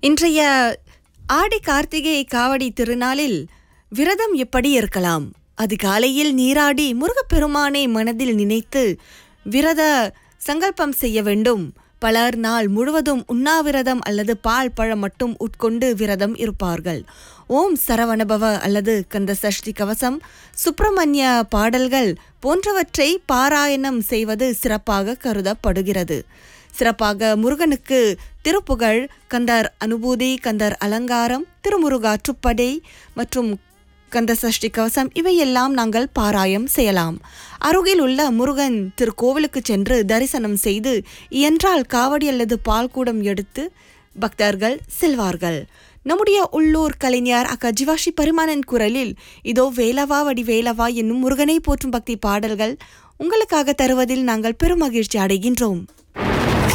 இன்றைய ஆடி கார்த்திகை காவடி திருநாளில் விரதம் எப்படி இருக்கலாம் அதிகாலையில் நீராடி முருகப்பெருமானை மனதில் நினைத்து விரத சங்கல்பம் செய்ய வேண்டும் பலர் நாள் முழுவதும் உண்ணாவிரதம் அல்லது பால் பழம் மட்டும் உட்கொண்டு விரதம் இருப்பார்கள் ஓம் சரவணபவ அல்லது கந்த சஷ்டி கவசம் சுப்பிரமணிய பாடல்கள் போன்றவற்றை பாராயணம் செய்வது சிறப்பாக கருதப்படுகிறது சிறப்பாக முருகனுக்கு திருப்புகழ் கந்தர் அனுபூதி கந்தர் அலங்காரம் திருமுருகாற்றுப்படை மற்றும் கந்த சஷ்டி கவசம் இவையெல்லாம் நாங்கள் பாராயம் செய்யலாம் அருகில் உள்ள முருகன் திருக்கோவிலுக்கு சென்று தரிசனம் செய்து இயன்றால் காவடி அல்லது பால்கூடம் எடுத்து பக்தர்கள் செல்வார்கள் நம்முடைய உள்ளூர் கலைஞர் அக்கா ஜிவாஷி பரிமாணன் குரலில் இதோ வேலவா வடி வேலவா என்னும் முருகனை போற்றும் பக்தி பாடல்கள் உங்களுக்காக தருவதில் நாங்கள் பெருமகிழ்ச்சி அடைகின்றோம்